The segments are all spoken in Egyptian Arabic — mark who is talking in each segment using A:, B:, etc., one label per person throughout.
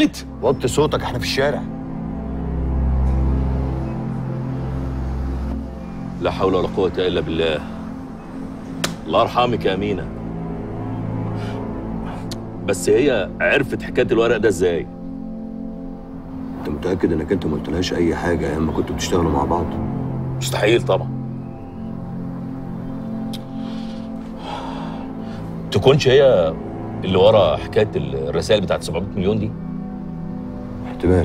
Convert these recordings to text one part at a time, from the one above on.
A: عالت
B: وطي صوتك احنا في الشارع
A: لا حول ولا قوة إلا بالله الله يرحمك يا أمينة بس هي عرفت حكاية الورق ده إزاي؟
B: انت متاكد انك انت ما قلتلهاش اي حاجه ايام ما كنتوا بتشتغلوا مع بعض
A: مستحيل طبعا تكونش هي اللي ورا حكاية الرسائل بتاعت 700 مليون دي؟
B: احتمال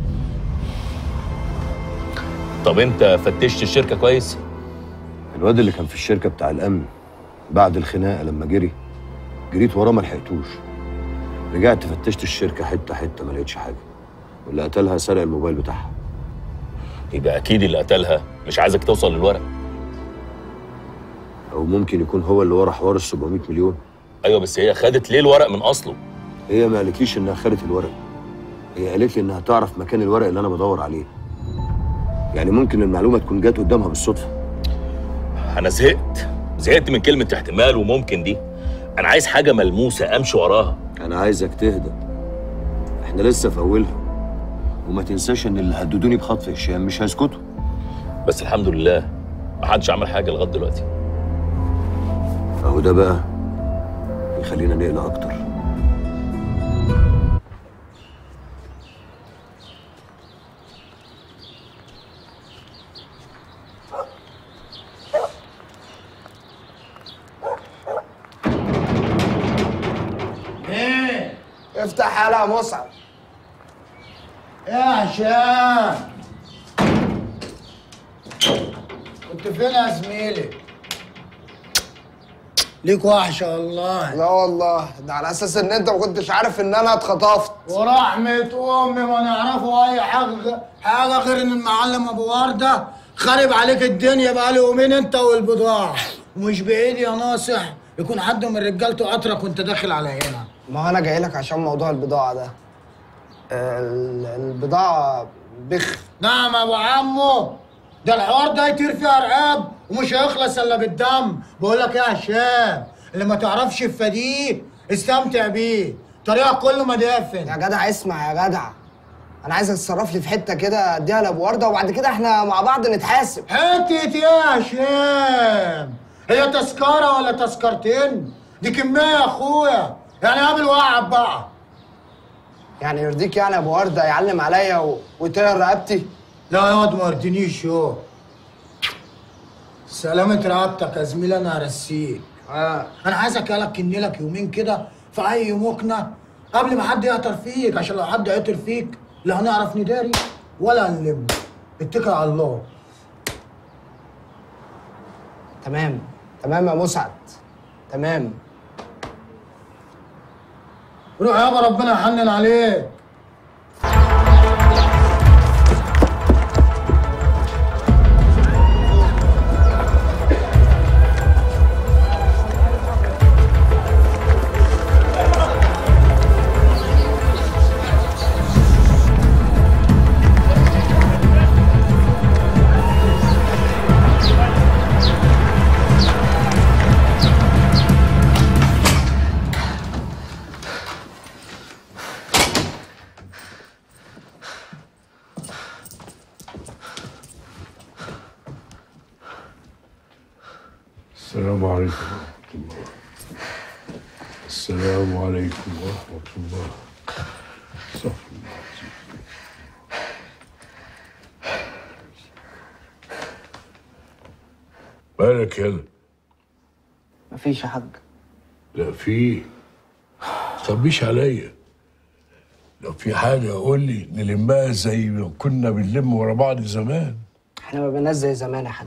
A: طب أنت فتشت الشركة كويس؟
B: الواد اللي كان في الشركه بتاع الامن بعد الخناقه لما جري جريت وراه ما لحقتوش رجعت فتشت الشركه حته حته ما لقيتش حاجه واللي قتلها سرق الموبايل بتاعها
A: يبقى أكيد اللي قتلها مش عايزك توصل للورق
B: او ممكن يكون هو اللي ورا حوار ال 700 مليون
A: أيوه بس هي خدت ليه الورق من أصله؟
B: هي ما قالتليش انها خدت الورق هي قالت لي انها تعرف مكان الورق اللي انا بدور عليه يعني ممكن المعلومه تكون جات قدامها بالصدفه
A: أنا زهقت زهقت من كلمة احتمال وممكن دي أنا عايز حاجة ملموسة أمشي وراها
B: انا عايزك تهدى احنا لسه في اولها وما تنساش ان اللي هددوني بخطف هشام مش هيسكتوا
A: بس الحمد لله محدش عمل حاجة لغاية دلوقتي
B: اهو ده بقى يخلينا نقلق اكتر
C: ايه افتح يلا يا مصعب ايه يا هشام كنت فين يا زميلي ليك وحشه والله
D: لا والله ده على اساس ان انت ما كنتش عارف ان انا اتخطفت
C: ورحمة أمي ما نعرفوا أي حاجة حاجة غير إن المعلم أبو وردة خارب عليك الدنيا بقاله يومين أنت والبضاعة ومش بعيد يا ناصح يكون حد من رجالته قطرك وأنت داخل على هنا
D: ما هو انا جاي لك عشان موضوع البضاعه ده ال- البضاعه بخ
C: نعم يا أبو عمو ده الحوار ده يطير فيه أرقاب ومش هيخلص إلا بالدم بقول لك إيه يا هشام اللي ما تعرفش يفاديه استمتع بيه طريقك كله مدافن
D: يا جدع اسمع يا جدع انا عايزك تتصرف لي في حته كده اديها لابو ورده وبعد كده احنا مع بعض نتحاسب
C: حتة ايه يا هشام؟ هي تذكرة ولا تذكرتين؟ دي كمية يا اخويا، يعني قابل وقعب بقى.
D: يعني يرضيك يعني ابو ورده يعلم عليا و... ويطير رقبتي
C: لا يا واد ما يرضينيش يو. سلامة رقبتك يا زميلي انا هرسيك.
D: اه
C: انا عايزك الك لك يومين كده في اي مكنة قبل ما حد يقطر فيك عشان لو حد قطر فيك لا هنعرف نداري ولا هنلم. اتكل على الله.
D: تمام تمام يا مسعد تمام
C: روح يابا ربنا يحنن عليك.
E: السلام عليكم ورحمة الله السلام عليكم ورحمة الله استغفر الله العظيم. مالك يلا
D: مفيش يا حاج
E: لا في تخبيش عليا لو في حاجة قول لي نلمها زي ما كنا بنلم ورا بعض زمان
D: احنا ما بقيناش زي زمان يا حاج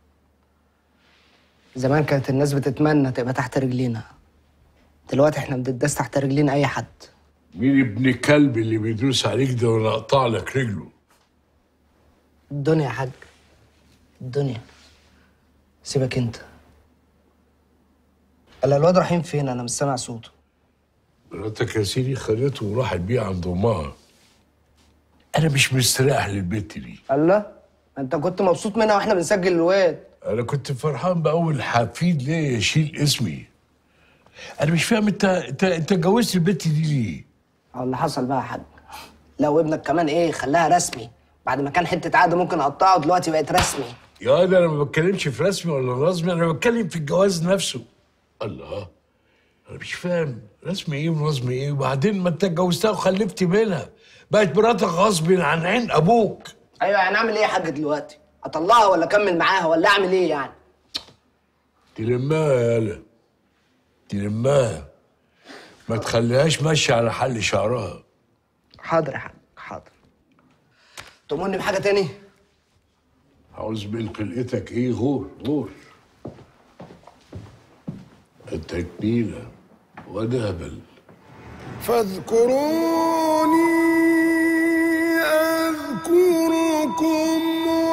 D: زمان كانت الناس بتتمنى تبقى تحت رجلينا دلوقتي احنا بنداس تحت رجلين اي حد
E: مين ابن كلب اللي بيدوس عليك ده وانا اقطع لك رجله
D: الدنيا يا حاج الدنيا سيبك انت الا الواد رحيم فين انا مش سامع صوته
E: مراتك يا سيدي خدته وراحت بيه عند امها انا مش مستريح للبت دي
D: الله انت كنت مبسوط منها واحنا بنسجل الواد
E: انا كنت فرحان باول حفيد ليا يشيل اسمي انا مش فاهم انت انت انت اتجوزت البت دي ليه
D: اه اللي حصل بقى يا حاج لو ابنك كمان ايه خلاها رسمي بعد ما كان حته عقد ممكن اقطعه دلوقتي بقت رسمي
E: يا ده انا ما بتكلمش في رسمي ولا رسمي انا بتكلم في الجواز نفسه الله انا مش فاهم رسمي ايه ورسمي ايه وبعدين ما انت اتجوزتها وخلفت منها بقت مراتك غصب عن عين ابوك
D: ايوه يعني اعمل ايه يا حاج دلوقتي اطلقها ولا اكمل معاها ولا اعمل ايه يعني
E: تلمها يا يالا تلمها ما تخليهاش ماشيه على حل شعرها
D: حاضر يا حاج حاضر تؤمرني بحاجه تاني
E: عاوز من قلقتك ايه غور غور انت جميلة وانا هبل
F: فاذكروني أذكركم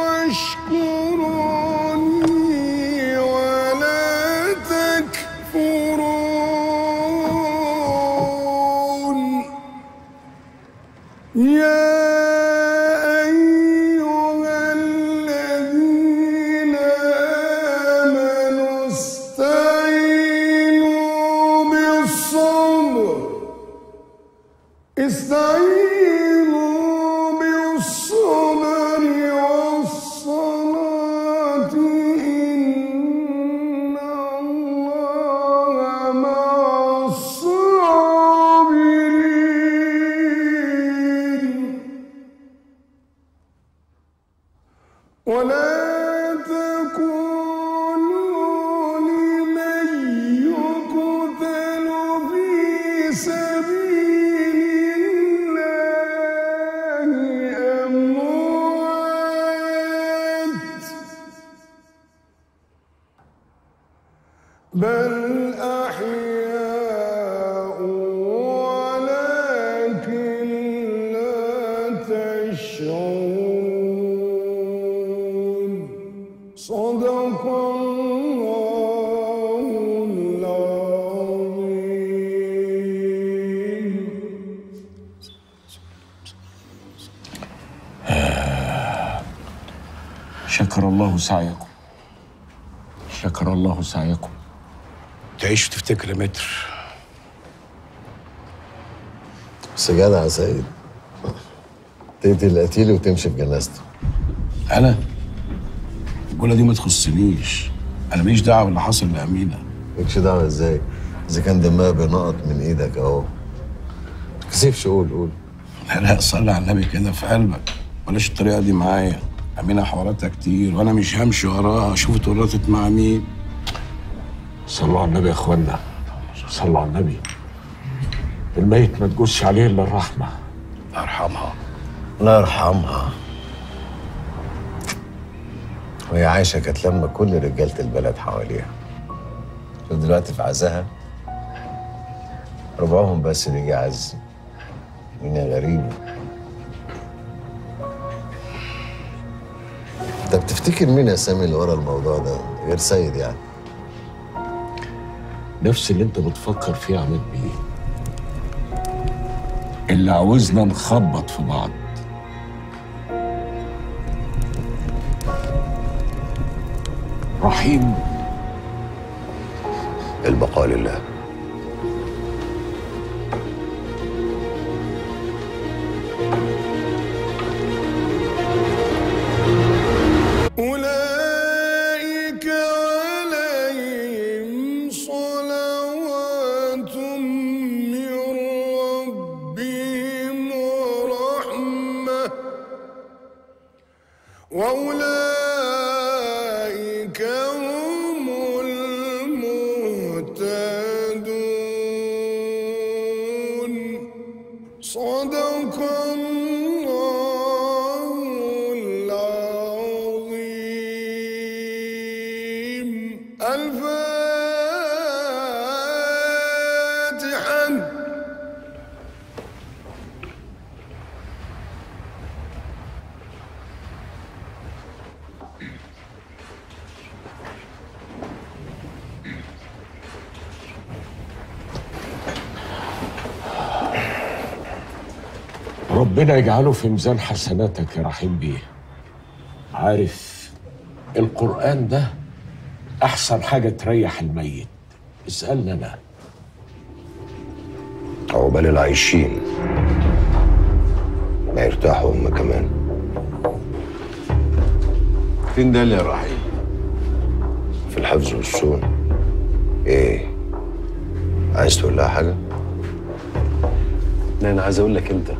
F: واشكروني ولا تكفرون يا أيها الذين آمنوا استعينوا بالصبر استعينوا بالصبر والصلاة إن الله مع الصابرين ولا تكونوا لمن يقتل في سبيل الله أموات بل أحياء ولكن لا تشعرون صدق الله العظيم
G: شكر الله سعيكم شكر الله سعيكم
E: تعيش وتفتكر يا متر
B: بس جدع يا سيد تقتل قتيل وتمشي في جنازته
G: انا الجولة دي ما تخصنيش انا ماليش دعوه باللي حصل لامينه
B: مالكش دعوه ازاي اذا كان دمها بينقط من ايدك اهو تكسفش قول قول
G: لا لا صلي على النبي كده في قلبك بلاش الطريقه دي معايا امينه حواراتها كتير وانا مش همشي وراها اشوف اتورطت مع مين
E: صلوا على النبي يا اخوانا صلوا على النبي الميت ما تجوزش عليه الا الرحمه
G: الله يرحمها
B: الله يرحمها وهي عايشة كانت لما كل رجالة البلد حواليها شوف دلوقتي في عزها ربعهم بس اللي جه عز مين غريب انت بتفتكر مين يا سامي اللي ورا الموضوع ده غير سيد يعني
E: نفس اللي انت بتفكر فيه يا عماد بيه
G: اللي عاوزنا نخبط في بعض رحيم
B: البقاء لله
F: أولئك عليهم صلوات من ربهم ورحمة وأولئك هم المهتدون صدق الله العظيم الفاتحة
E: ربنا يجعله في ميزان حسناتك يا رحيم بيه عارف القرآن ده أحسن حاجة تريح الميت اسألنا أنا
B: عقبال العايشين ما يرتاحوا هم كمان
G: فين ده يا رحيم
B: في الحفظ والصون ايه عايز تقول لها حاجه
H: لا انا عايز اقول لك انت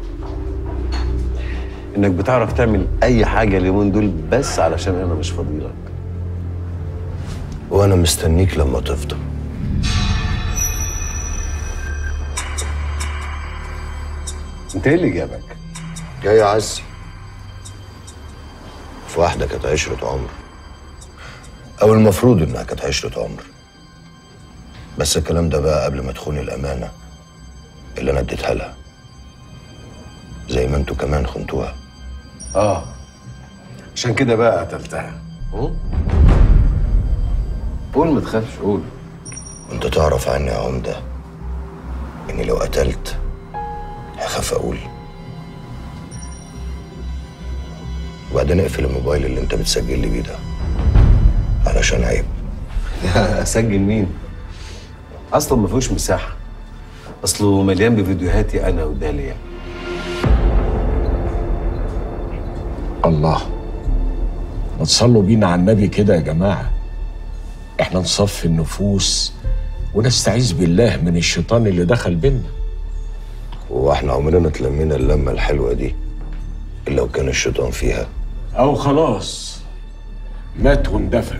H: انك بتعرف تعمل اي حاجه اليومين دول بس علشان انا مش فاضيلك
B: وانا مستنيك لما تفضى
H: انت ايه اللي جابك
B: جاي عزي في واحدة كانت عشرة عمر أو المفروض إنها كانت عشرة عمر بس الكلام ده بقى قبل ما تخوني الأمانة اللي أنا اديتها لها زي ما انتوا كمان خنتوها
H: اه عشان كده بقى قتلتها م? قول ما تخافش قول
B: وانت تعرف عني يا عمدة إني لو قتلت هخاف أقول وبعدين اقفل الموبايل اللي انت بتسجل لي بيه ده علشان عيب
H: اسجل مين اصلا ما فيهوش مساحه اصله مليان بفيديوهاتي انا وداليا
E: الله ما تصلوا بينا على النبي كده يا جماعة احنا نصفي النفوس ونستعيذ بالله من الشيطان اللي دخل بينا
B: هو احنا عمرنا اتلمينا اللمة الحلوة دي إلا وكان الشيطان فيها
E: او خلاص مات واندفن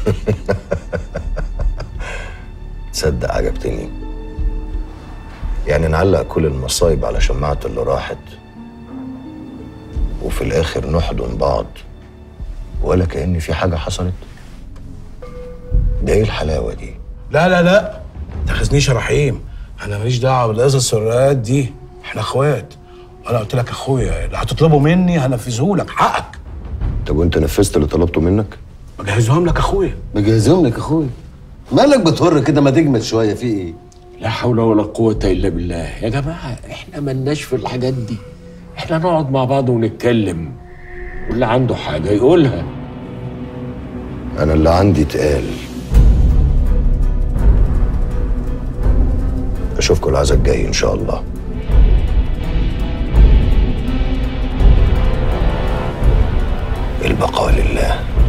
B: تصدق عجبتني يعني نعلق كل المصايب على شماعة اللي راحت وفي الآخر نحضن بعض ولا كأن في حاجة حصلت ده ايه الحلاوة دي
G: لا لا لا تاخذنيش يا رحيم انا ماليش دعوه بالقصص والروايات دي احنا اخوات انا قلت لك اخويا اللي هتطلبه مني هنفذه لك حقك
B: طب وانت نفذت اللي طلبته منك
G: بجهزهم لك اخويا
H: مجهزهم لك اخويا مالك بتهر كده ما تجمد شويه في ايه
E: لا حول ولا قوة إلا بالله يا جماعة احنا ملناش في الحاجات دي احنا نقعد مع بعض ونتكلم واللي عنده حاجة يقولها
B: أنا اللي عندي اتقال أشوفكم العزا الجاي إن شاء الله البقاء لله